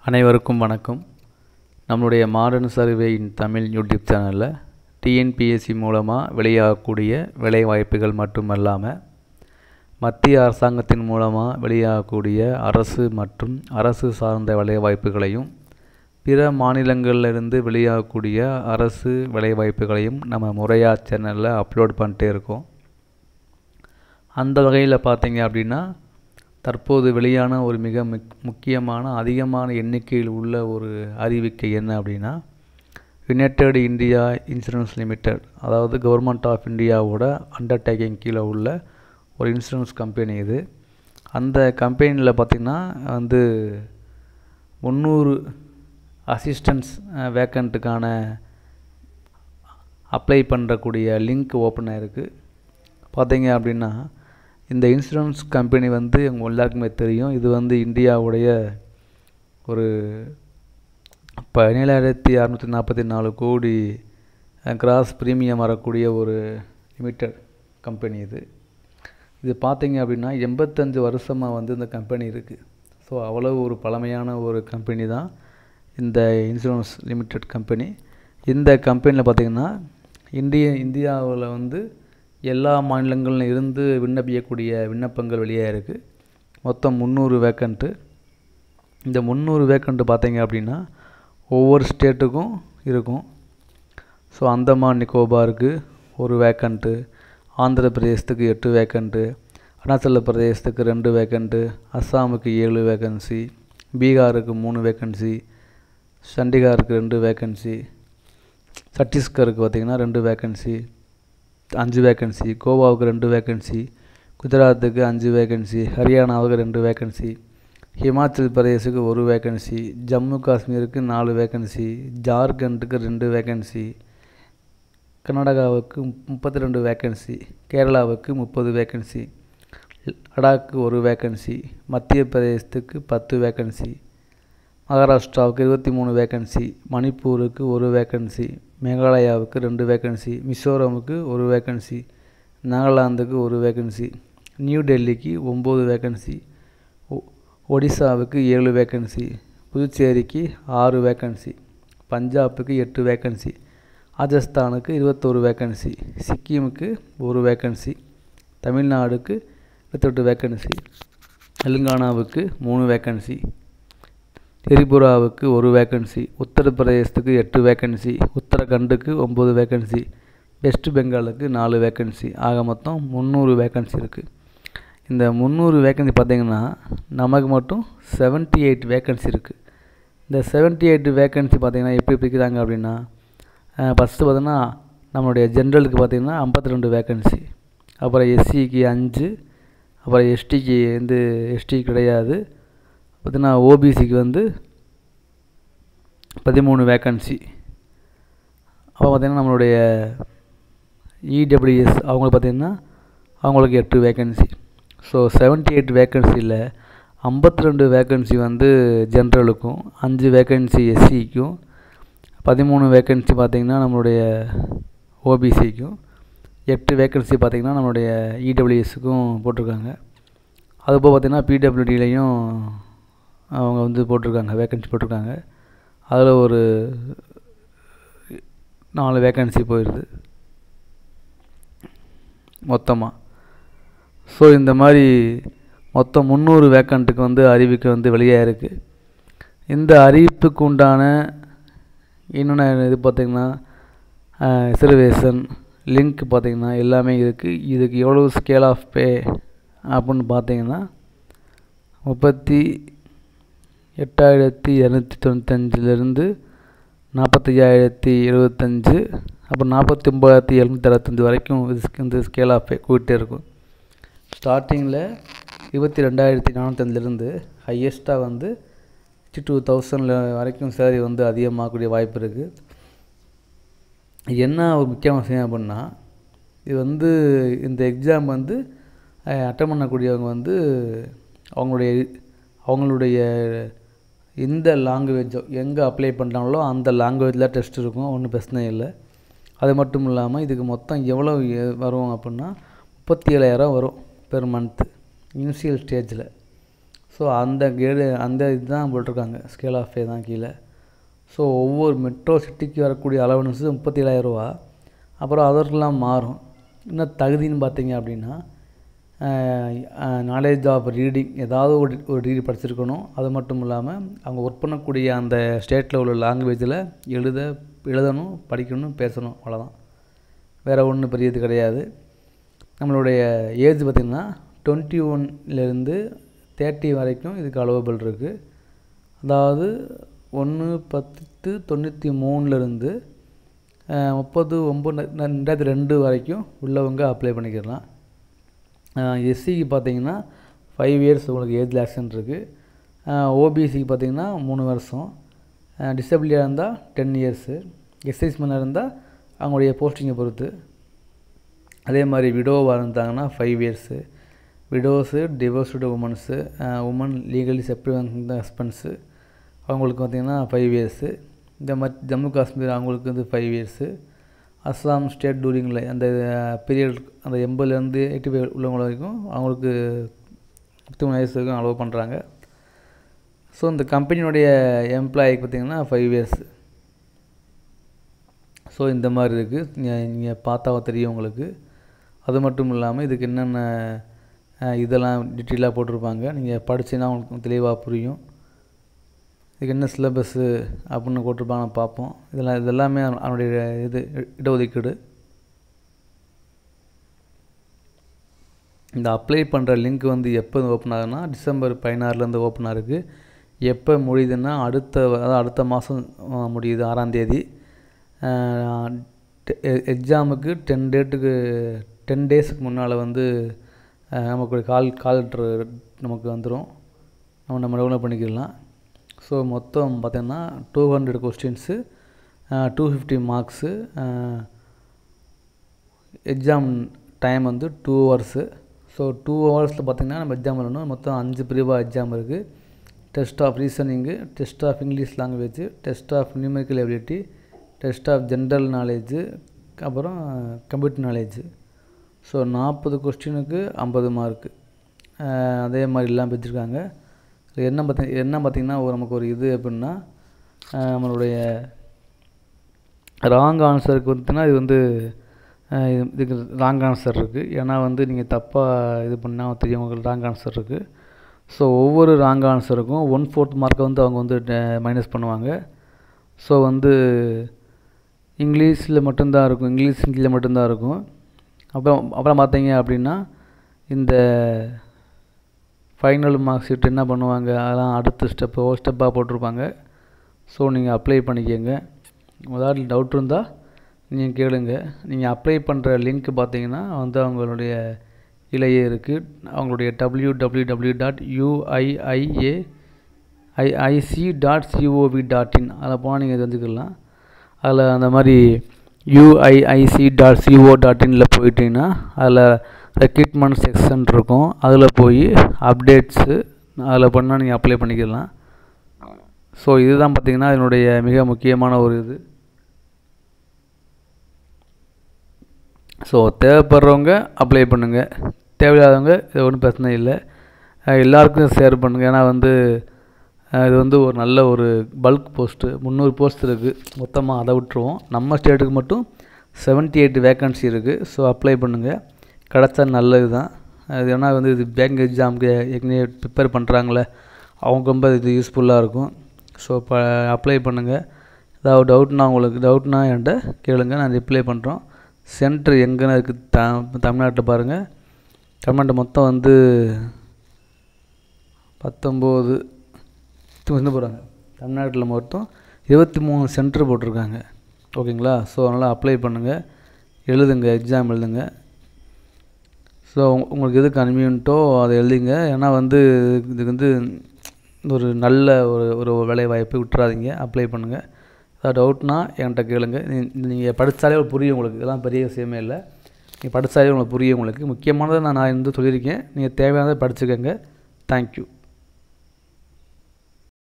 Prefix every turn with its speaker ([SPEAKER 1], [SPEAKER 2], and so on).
[SPEAKER 1] அனைவருக்கும் வணக்கம் நம்மளுடைய மாடர்ன் சர்வேயின் தமிழ் யூடியூப் சேனலில் டிஎன்பிஎஸ்சி மூலமாக வெளியாகக்கூடிய வேலைவாய்ப்புகள் மட்டுமல்லாமல் மத்திய அரசாங்கத்தின் மூலமாக வெளியாகக்கூடிய அரசு மற்றும் அரசு சார்ந்த வேலைவாய்ப்புகளையும் பிற மாநிலங்களிலிருந்து வெளியாகக்கூடிய அரசு வேலைவாய்ப்புகளையும் நம்ம முறையாக சேனலில் அப்லோட் பண்ணிட்டே இருக்கோம் அந்த வகையில் பார்த்தீங்க அப்படின்னா தற்போது வெளியான ஒரு மிக முக் முக்கியமான அதிகமான எண்ணிக்கையில் உள்ள ஒரு அறிவிக்கை என்ன அப்படின்னா யுனைடெட் இந்தியா இன்சூரன்ஸ் லிமிடெட் அதாவது கவர்மெண்ட் ஆஃப் இந்தியாவோட அண்டர்டேக்கிங் கீழே உள்ள ஒரு இன்சூரன்ஸ் கம்பெனி இது அந்த கம்பெனியில் பார்த்திங்கன்னா வந்து முந்நூறு அசிஸ்டன்ஸ் வேக்கண்ட்டுக்கான அப்ளை பண்ணுறக்கூடிய லிங்க் ஓப்பன் ஆகிருக்கு பார்த்தீங்க அப்படின்னா இந்த இன்சூரன்ஸ் கம்பெனி வந்து உங்கள் எல்லாருக்குமே தெரியும் இது வந்து இந்தியாவுடைய ஒரு பதினேழாயிரத்தி அறநூற்றி நாற்பத்தி நாலு கோடி கிராஸ் ப்ரீமியம் வரக்கூடிய ஒரு லிமிட்டட் கம்பெனி இது இது பார்த்தீங்க அப்படின்னா எண்பத்தஞ்சு வருஷமாக வந்து இந்த கம்பெனி இருக்குது ஸோ அவ்வளோ ஒரு பழமையான ஒரு கம்பெனி தான் இந்த இன்சூரன்ஸ் லிமிடெட் கம்பெனி இந்த கம்பெனியில் பார்த்திங்கன்னா இந்திய இந்தியாவில் வந்து எல்லா மாநிலங்களிலும் இருந்து விண்ணப்பிக்கக்கூடிய விண்ணப்பங்கள் வெளியாக இருக்குது மொத்தம் முந்நூறு வேக்கண்ட்டு இந்த முந்நூறு வேக்கண்ட்டு பார்த்தீங்க அப்படின்னா ஒவ்வொரு ஸ்டேட்டுக்கும் இருக்கும் ஸோ அந்தமான் நிக்கோபாருக்கு ஒரு வேக்கண்ட்டு ஆந்திர பிரதேசத்துக்கு எட்டு வேக்கண்ட்டு அருணாச்சல பிரதேசத்துக்கு ரெண்டு வேக்கண்ட்டு அஸ்ஸாமுக்கு ஏழு வேக்கன்சி பீகாருக்கு மூணு வேக்கன்சி சண்டிகாருக்கு ரெண்டு வேக்கன்சி சத்தீஸ்கருக்கு பார்த்திங்கன்னா ரெண்டு வேக்கன்சி அஞ்சு வேக்கன்சி கோவாவுக்கு ரெண்டு வேக்கன்சி குஜராத்துக்கு அஞ்சு வேக்கன்சி ஹரியானாவுக்கு ரெண்டு வேக்கன்சி ஹிமாச்சல் பிரதேசுக்கு ஒரு வேக்கன்சி ஜம்மு காஷ்மீருக்கு நாலு வேக்கன்சி ஜார்க்கண்டுக்கு ரெண்டு வேக்கன்சி கர்நாடகாவுக்கு முப்பத்தி ரெண்டு வேக்கன்சி கேரளாவுக்கு முப்பது வேக்கன்சி லடாக்கு ஒரு வேக்கன்சி மத்திய பிரதேசத்துக்கு பத்து வேக்கன்சி மகாராஷ்டிராவுக்கு இருபத்தி மூணு வேக்கன்சி மணிப்பூருக்கு ஒரு வேக்கன்சி மேகாலயாவுக்கு ரெண்டு வேக்கன்சி மிசோரமுக்கு ஒரு வேக்கன்சி நாகாலாந்துக்கு ஒரு வேக்கன்சி நியூ டெல்லிக்கு ஒம்பது வேக்கன்சி ஒடிசாவுக்கு ஏழு வேக்கன்சி புதுச்சேரிக்கு ஆறு வேக்கன்சி பஞ்சாபுக்கு எட்டு வேக்கன்சி ராஜஸ்தானுக்கு இருபத்தோரு வேக்கன்சி சிக்கிமுக்கு ஒரு வேக்கன்சி தமிழ்நாடுக்கு இருபத்தெட்டு வேக்கன்சி தெலுங்கானாவுக்கு மூணு வேக்கன்சி திரிபுராவுக்கு ஒரு வேக்கன்சி உத்தரப்பிரதேசத்துக்கு எட்டு வேக்கன்சி உத்தரகண்டுக்கு ஒம்பது வேக்கன்சி வெஸ்ட் பெங்காலுக்கு நாலு வேக்கன்சி ஆக மொத்தம் முந்நூறு வேக்கன்சி இருக்குது இந்த முந்நூறு வேக்கன்சி பார்த்திங்கன்னா நமக்கு மட்டும் செவன்ட்டி எயிட் வேக்கன்சி இருக்குது இந்த செவன்ட்டி எயிட் வேக்கன்சி பார்த்திங்கன்னா எப்படி பிரிக்கிறாங்க அப்படின்னா ஃபஸ்ட்டு பார்த்தோன்னா நம்மளுடைய ஜென்ரலுக்கு பார்த்திங்கன்னா ஐம்பத்தி ரெண்டு வேக்கன்சி அப்புறம் எஸ்சிக்கு அஞ்சு அப்புறம் எஸ்டிக்கு வந்து எஸ்டி கிடையாது பார்த்தீங்கன்னா ஓபிசிக்கு வந்து பதிமூணு வேக்கன்சி அப்போ பார்த்திங்கன்னா நம்மளுடைய இடபிள்யூஎஸ் அவங்களுக்கு பார்த்திங்கன்னா அவங்களுக்கு எட்டு வேக்கன்சி ஸோ செவன்ட்டி எயிட் வேக்கன்சியில் ஐம்பத்தி ரெண்டு வேக்கன்சி வந்து ஜென்ரலுக்கும் அஞ்சு வேக்கன்சி எஸ்சிக்கும் பதிமூணு வேக்கன்சி பார்த்திங்கன்னா நம்மளுடைய ஓபிசிக்கும் எட்டு வேக்கன்சி பார்த்திங்கன்னா நம்மளுடைய இடபிள்யூஎஸுக்கும் போட்டிருக்காங்க அதுபோல் பார்த்திங்கன்னா பிடபிள்யூடிலையும் அவங்க வந்து போட்டிருக்காங்க வேக்கன்சி போட்டிருக்காங்க அதில் ஒரு நாலு வேக்கன்சி போயிடுது மொத்தமாக ஸோ இந்த மாதிரி மொத்தம் முந்நூறு வேக்கண்ட்டுக்கு வந்து அறிவிக்கை வந்து வெளியாக இருக்குது இந்த அறிவிப்புக்கு உண்டான இன்னொன்று இது பார்த்திங்கன்னா ரிசர்வேஷன் லிங்க் பார்த்திங்கன்னா எல்லாமே இருக்குது இதுக்கு எவ்வளோ ஸ்கேல் ஆஃப் பே அப்படின்னு பார்த்தீங்கன்னா முப்பத்தி எட்டாயிரத்தி இரநூத்தி தொண்ணூத்தஞ்சிலேருந்து நாற்பத்தையாயிரத்தி எழுபத்தஞ்சு அப்புறம் நாற்பத்தி ஒம்பதாயிரத்தி எழுநூற்றி அறுபத்தஞ்சி வரைக்கும் இந்த ஸ்கேல் ஆஃப் பே கூட்டே இருக்கும் ஸ்டார்டிங்கில் இருபத்தி ரெண்டாயிரத்தி நானூற்றஞ்சிலேருந்து ஹையஸ்ட்டாக வந்து சிக்ஸ்டி டூ தௌசண்டில் வரைக்கும் சேலரி வந்து அதிகமாகக்கூடிய வாய்ப்பு இருக்குது என்ன ஒரு முக்கியமான விஷயம் அப்படின்னா இது வந்து இந்த எக்ஸாம் வந்து அட்டன் பண்ணக்கூடியவங்க வந்து அவங்களுடைய அவங்களுடைய எந்த லாங்குவேஜோ எங்கே அப்ளை பண்ணுறாங்களோ அந்த லாங்குவேஜில் டெஸ்ட் இருக்கும் ஒன்றும் பிரச்சனை இல்லை அது மட்டும் இல்லாமல் இதுக்கு மொத்தம் எவ்வளோ வரும் அப்படின்னா முப்பத்தி ஏழாயிரம் வரும் பெர் மந்த்து இனிஷியல் ஸ்டேஜில் ஸோ அந்த கேடு அந்த இதுதான் போட்டிருக்காங்க ஸ்கேல் ஆஃப் பே தான் கீழே ஸோ ஒவ்வொரு மெட்ரோ சிட்டிக்கு வரக்கூடிய அலவன்ஸு முப்பத்தி ஏழாயிரரூவா அப்புறம் அதற்கெல்லாம் மாறும் இன்னும் தகுதின்னு பார்த்தீங்க அப்படின்னா நாலேஜ் ஆஃப் ரீடிங் ஏதாவது ஒரு ஒரு டிகிரி படிச்சிருக்கணும் அது மட்டும் இல்லாமல் அவங்க ஒர்க் பண்ணக்கூடிய அந்த ஸ்டேட்டில் உள்ள லாங்குவேஜில் எழுத எழுதணும் படிக்கணும் பேசணும் அவ்வளோதான் வேறு ஒன்றும் பெரிய இது கிடையாது நம்மளுடைய ஏஜ் பார்த்திங்கன்னா டுவெண்ட்டி ஒன்லேருந்து தேர்ட்டி வரைக்கும் இதுக்கு அலோவபிள் இருக்குது அதாவது ஒன்று பத்து தொண்ணூற்றி மூணுலேருந்து முப்பது ஒம்பது ரெண்டாயிரத்தி ரெண்டு வரைக்கும் உள்ளவங்க அப்ளை பண்ணிக்கிடலாம் எஸ்சிக்கு பார்த்தீங்கன்னா ஃபைவ் இயர்ஸ் உங்களுக்கு ஏஜ் ரிலாக்ஷன் இருக்குது ஓபிசிக்கு பார்த்தீங்கன்னா மூணு வருஷம் டிசபிலிட்டியாக இருந்தால் டென் இயர்ஸு எஸ்ஐஸ் மேலே இருந்தால் அவங்களுடைய போஸ்டிங்கை பொறுத்து அதே மாதிரி விடோவாக இருந்தாங்கன்னா five years widows divorced womens woman legally separate husbands அவங்களுக்கு பார்த்திங்கன்னா ஃபைவ் இயர்ஸு இந்த மாதிரி ஜம்மு காஷ்மீர் அவங்களுக்கு வந்து ஃபைவ் இயர்ஸு அஸ்ஸாம் ஸ்டேட் டூரிங்கில் அந்த பீரியட் அந்த எண்பதுலேருந்து எயிட்டி ஃபைவ் உள்ளவங்க வரைக்கும் அவங்களுக்கு முப்பத்தி மூணு வயசு வரைக்கும் அலோவ் பண்ணுறாங்க ஸோ இந்த கம்பெனியுடைய எம்ப்ளாயிக்கு பார்த்திங்கன்னா ஃபைவ் இயர்ஸ் ஸோ இந்த மாதிரி இருக்குது நீங்கள் நீங்கள் பார்த்தா தெரியும் உங்களுக்கு அது மட்டும் இல்லாமல் இதுக்கு என்னென்ன இதெல்லாம் டீட்டெயிலாக போட்டிருப்பாங்க நீங்கள் படிச்சிங்கன்னா உங்களுக்கு தெளிவாக புரியும் இதுக்கு என்ன சிலபஸ்ஸு அப்படின்னு போட்டிருப்பாங்க பார்ப்போம் இதெல்லாம் இதெல்லாமே அவனுடைய இது இடஒதுக்கீடு இந்த அப்ளை பண்ணுற லிங்க் வந்து எப்போ ஓப்பன் ஆகுதுன்னா டிசம்பர் பதினாறுலேருந்து ஓப்பன் ஆகுது எப்போ முடியுதுன்னா அடுத்த அதாவது அடுத்த மாதம் முடியுது ஆறாம் தேதி எக்ஸாமுக்கு டென் டேட்டுக்கு டென் டேஸுக்கு முன்னால் வந்து நமக்கு ஒரு கால் கால் லெட்ரு நமக்கு வந்துடும் நம்ம நம்ம டவுன்லோட் பண்ணிக்கலாம் ஸோ மொத்தம் பார்த்தீங்கன்னா two hundred questions two fifty marks exam time வந்து டூ ஹவர்ஸு ஸோ டூ ஹவர்ஸில் பார்த்திங்கன்னா நம்ம எக்ஸாம் எழுதணும் மொத்தம் அஞ்சு பிரிவாக எக்ஸாம் இருக்குது test of reasoning test of English language test of numerical ability test of general knowledge அப்புறம் கம்ப்யூட்டர் நாலேஜு ஸோ நாற்பது கொஸ்டினுக்கு ஐம்பது மார்க்கு அதே மாதிரிலாம் வச்சுருக்காங்க என்ன பார்த்தி என்ன பார்த்திங்கன்னா ஒரு நமக்கு ஒரு இது எப்படின்னா நம்மளுடைய ராங் ஆன்சருக்கு வந்துன்னா இது வந்து இதுக்கு ராங் ஆன்சர் இருக்குது ஏன்னா வந்து நீங்கள் தப்பாக இது பண்ணால் தெரியும் உங்களுக்கு ராங் ஆன்சர் இருக்குது ஸோ ஒவ்வொரு ராங் ஆன்சருக்கும் ஒன் ஃபோர்த் மார்க்கை வந்து அவங்க வந்து மைனஸ் பண்ணுவாங்க ஸோ வந்து இங்கிலீஷில் மட்டும்தான் இருக்கும் இங்கிலீஷ் ஹிந்தியில் மட்டும்தான் இருக்கும் அப்புறம் அப்புறம் பார்த்தீங்க அப்படின்னா இந்த ஃபைனல் மார்க் ஷீட் என்ன பண்ணுவாங்க அதெல்லாம் அடுத்த ஸ்டெப்பு ஒரு ஸ்டெப்பாக போட்டிருப்பாங்க ஸோ நீங்கள் அப்ளை பண்ணிக்கோங்க ஏதாவது டவுட் இருந்தால் நீங்கள் கேளுங்க நீங்கள் அப்ளை பண்ணுற லிங்க் பார்த்தீங்கன்னா வந்து அவங்களுடைய இலையே இருக்குது அவங்களுடைய W W W dot UIIA IIC dot COV dot in அதில் போனால் நீங்கள் தெரிஞ்சுக்கலாம் அதில் அந்த மாதிரி யூஐஐசி டாட் சிஓ டாட் இனில் போயிட்டீங்கன்னா அதில் ரெக்ரூட்மெண்ட் செக்ஷன் இருக்கும் அதில் போய் அப்டேட்ஸு அதில் பண்ணால் நீங்கள் அப்ளை பண்ணிக்கலாம் ஸோ இதுதான் பார்த்திங்கன்னா என்னுடைய மிக முக்கியமான ஒரு இது ஸோ தேவைப்படுறவங்க அப்ளை பண்ணுங்கள் தேவையில்லாதவங்க இது ஒன்றும் பிரச்சனை இல்லை எல்லாருக்கும் ஷேர் பண்ணுங்கள் ஏன்னா வந்து இது வந்து ஒரு நல்ல ஒரு பல்க் போஸ்ட்டு முந்நூறு போஸ்ட் இருக்குது மொத்தமாக அதை விட்டுருவோம் நம்ம ஸ்டேட்டுக்கு மட்டும் செவன்ட்டி எயிட் வேக்கன்சி இருக்குது ஸோ அப்ளை பண்ணுங்கள் கிடச்சா நல்லது தான் அது ஏன்னா வந்து இது பேங்க் எக்ஸாமுக்கு ஏற்கனவே ப்ரிப்பேர் பண்ணுறாங்களே அவங்க ரொம்ப இது யூஸ்ஃபுல்லாக இருக்கும் ஸோ இப்போ அப்ளை பண்ணுங்கள் ஏதாவது டவுட்னா உங்களுக்கு டவுட்னா என்கிட்ட கேளுங்க நான் ரிப்ளை பண்ணுறோம் சென்ட்ரு எங்கேன்னு இருக்குது த தமிழ்நாட்டில் பாருங்கள் தமிழ்நாட்டு மொத்தம் வந்து பத்தொம்போது வந்து போகிறாங்க தமிழ்நாட்டில் மொத்தம் இருபத்தி மூணு சென்டர் போட்டிருக்காங்க ஓகேங்களா ஸோ அதனால் அப்ளை பண்ணுங்கள் எழுதுங்க எக்ஸாம் எழுதுங்க ஸோ உங்களுக்கு எது கன்வீனியன்ட்டோ அதை எழுதிங்க ஏன்னா வந்து இதுக்கு வந்து ஒரு நல்ல ஒரு ஒரு வேலை வாய்ப்பு விட்டுறாதீங்க அப்ளை பண்ணுங்கள் ஏதாவது டவுட்னா என்கிட்ட கேளுங்க நீங்கள் படித்தாலே புரியும் உங்களுக்கு இதெல்லாம் பெரிய விஷயமே இல்லை நீங்கள் படித்தாலே உங்களுக்கு புரியும் உங்களுக்கு முக்கியமானதை நான் நான் வந்து சொல்லியிருக்கேன் நீங்கள் தேவையானதை படிச்சுக்கோங்க தேங்க்யூ